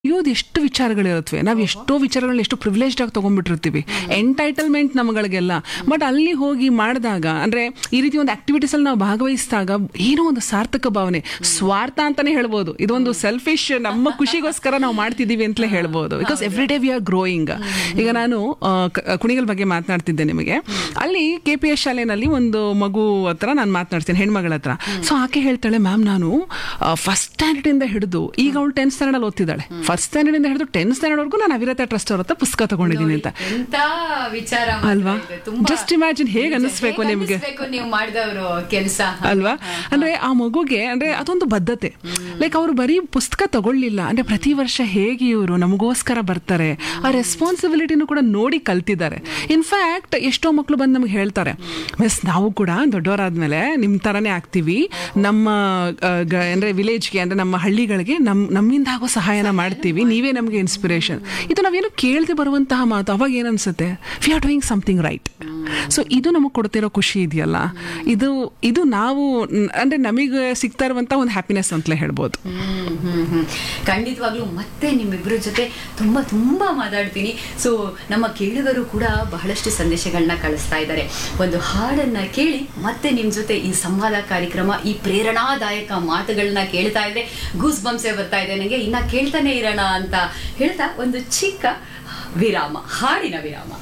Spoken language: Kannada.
ಇಯೋದು ಎಷ್ಟು ವಿಚಾರಗಳಿರುತ್ತವೆ ನಾವು ಎಷ್ಟೋ ವಿಚಾರಗಳನ್ನ ಎಷ್ಟು ಪ್ರಿವಿಲೇಜ್ಡ್ ಆಗಿ ತಗೊಂಡ್ಬಿಟ್ಟಿರ್ತೀವಿ ಎಂಟೈಟಲ್ಮೆಂಟ್ ನಮಗಳಿಗೆಲ್ಲ ಬಟ್ ಅಲ್ಲಿ ಹೋಗಿ ಮಾಡಿದಾಗ ಅಂದ್ರೆ ಈ ರೀತಿ ಒಂದು ಆಕ್ಟಿವಿಟೀಸ್ ಅಲ್ಲಿ ನಾವು ಭಾಗವಹಿಸಿದಾಗ ಏನೋ ಒಂದು ಸಾರ್ಥಕ ಭಾವನೆ ಸ್ವಾರ್ಥ ಅಂತಾನೆ ಹೇಳ್ಬೋದು ಇದೊಂದು ಸೆಲ್ಫಿಶ್ ನಮ್ಮ ಖುಷಿಗೋಸ್ಕರ ನಾವು ಮಾಡ್ತಿದೀವಿ ಅಂತಲೇ ಹೇಳ್ಬೋದು because every day we are growing ಈಗ ನಾನು ಆ, ಕ- ಕುಣಿಗಲ್ ಬಗ್ಗೆ ಮಾತನಾಡ್ತಿದ್ದೆ ನಿಮಗೆ ಅಲ್ಲಿ ಕೆ ಪಿ ಎಸ್ ಶಾಲೆನಲ್ಲಿ ಒಂದು ಮಗು ಹತ್ರ ನಾನು ಮಾತನಾಡ್ತೀನಿ ಹೆಣ್ಮಗಳ ಹತ್ರ ಸೊ ಆಕೆ ಹೇಳ್ತಾಳೆ ಮ್ಯಾಮ್ ನಾನು ಫಸ್ಟ್ ಸ್ಟ್ಯಾಂಡರ್ಡ್ ಇಂದ ಹಿಡಿದು ಈಗ ಅವಳು ಟೆಂತ್ ಸ್ಟ್ಯಾಂಡರ್ಡ್ ಅಲ್ಲಿ ಓದ್ತಿದ್ದಾಳೆ ಫಸ್ಟ್ ಸ್ಟ್ಯಾಂಡರ್ಡ್ ಇಂದ ಹಿಡಿದು ಟೆಂತ್ ಸ್ಟ್ಯಾಂಡರ್ಡ್ ವರೆಗೂ ನಾನು ಅವಿರತ ಟ್ರಸ್ಟ್ ಅವ್ರ ಹತ್ರ ಪುಸ್ತಕ ತಗೊಂಡಿದ್ದೀನಿ ಅಂತ ಎಂತ ವಿಚಾರ ಮಾತ್ರ ಅಲ್ವಾ? ಇದು. ತುಂಬಾ Just imagine ಹೇಗ್ ನಿಜ. ಅನ್ನಿಸ್ಬೇಕು ಹೇಗ್ ನಿಮ್ಗೆ? ಅನ್ನಿಸ್ಬೇಕು ನೀವು ಮಾಡಿದವರು ಕೆಲಸ ಅಲ್ವಾ ಅಂದ್ರೆ ಆ ಮಗುಗೆ ಅಂದ್ರೆ ಅದೊಂದು ಬದ್ಧತೆ ಲೈಕ್ ಅವರು ಬರೀ ಪುಸ್ತಕ ತಗೊಳ್ಳಿಲ್ಲ ಅಂದ್ರೆ ಪ್ರತಿ ವರ್ಷ ಹೇಗೆ ಇವರು ನಮಗೋಸ್ಕರ ಬರ್ತಾರೆ ಆ ರೆಸ್ಪಾನ್ಸಿಬಿಲಿಟಿನೂ ಕೂಡ ನೋಡಿ ಕಲ್ತಿದ್ದಾರೆ ಇನ್ಫ್ಯಾಕ್ಟ್ ಎಷ್ಟೋ ಮಕ್ಕಳು ಬಂದು ನಮ್ಗೆ ಹೇಳ್ತಾರೆ ಮಿಸ್ ನಾವು ಕೂಡ ದೊಡ್ಡವರಾದ್ಮೇಲೆ ನಿಮ್ ತರನೇ ಆಗ್ತೀವಿ ನಮ್ಮ ಆ, ಗ- ಅಂದ್ರೆ ವಿಲೇಜ್ಗೆ ಅಂದ್ರೆ ನಮ್ಮ ಹಳ್ಳಿಗಳಿಗೆ ನಮ್ ನಮ್ಮಿಂದ ಆಗೋ ಸಹಾಯನ ಮಾಡ್ತೀವಿ ನೀವೇ ನಮಗೆ ಇನ್ಸ್ಪಿರೇಷನ್ ಇದು ನಾವೇನು ಕೇಳದೆ ಬರುವಂತಹ ಮಾತು ಅವಾಗ ಏನನ್ಸುತ್ತೆ we are doing something right so ಇದು ನಮಗೆ ಕೊಡ್ತಿರೋ ಖುಷಿ ಇದೆಯಲ್ಲ ಇದು ಇದು ನಾವು ನ್- ಅಂದ್ರೆ ನಮಗೆ ಸಿಗ್ತಾ ಇರುವಂತ ಒಂದು ಹ್ಯಾಪಿನೆಸ್ ಅಂತಲೇ ಹೇಳ್ಬೋದು ಹ್ಮ್, ಹ್ಮ್, ಹ್ಮ್. ಖಂಡಿತವಾಗ್ಲೂ ಮತ್ತೆ ನಿಮ್ಮಿಬ್ಬರ ಜೊತೆ ತುಂಬಾ ತುಂಬಾ ಮಾತಾಡ್ತೀನಿ ಸೊ ನಮ್ಮ ಕೇಳುಗರು ಕೂಡ ಬಹಳಷ್ಟು ಸಂದೇಶಗಳನ್ನ ಕಳಿಸ್ತಾ ಇದ್ದಾರೆ ಒಂದು ಹಾಡನ್ನ ಕೇಳಿ ಮತ್ತೆ ನಿಮ್ ಜೊತೆ ಈ ಸಂವಾದ ಕಾರ್ಯಕ್ರಮ ಈ ಪ್ರೇರಣಾದಾಯಕ ಮಾತುಗಳನ್ನ ಕೇಳ್ತಾ ಇದ್ರೆ ಗೂಸ್ ಬಂಸೆ ಬರ್ತಾ ಇದೆ ನನಗೆ ಇನ್ನ ಕೇಳ್ತಾನೆ ಇರೋಣ ಅಂತ ಹೇಳ್ತಾ ಒಂದು ಚಿಕ್ಕ ವಿರಾಮ ಹಾಡಿನ ವಿರಾಮ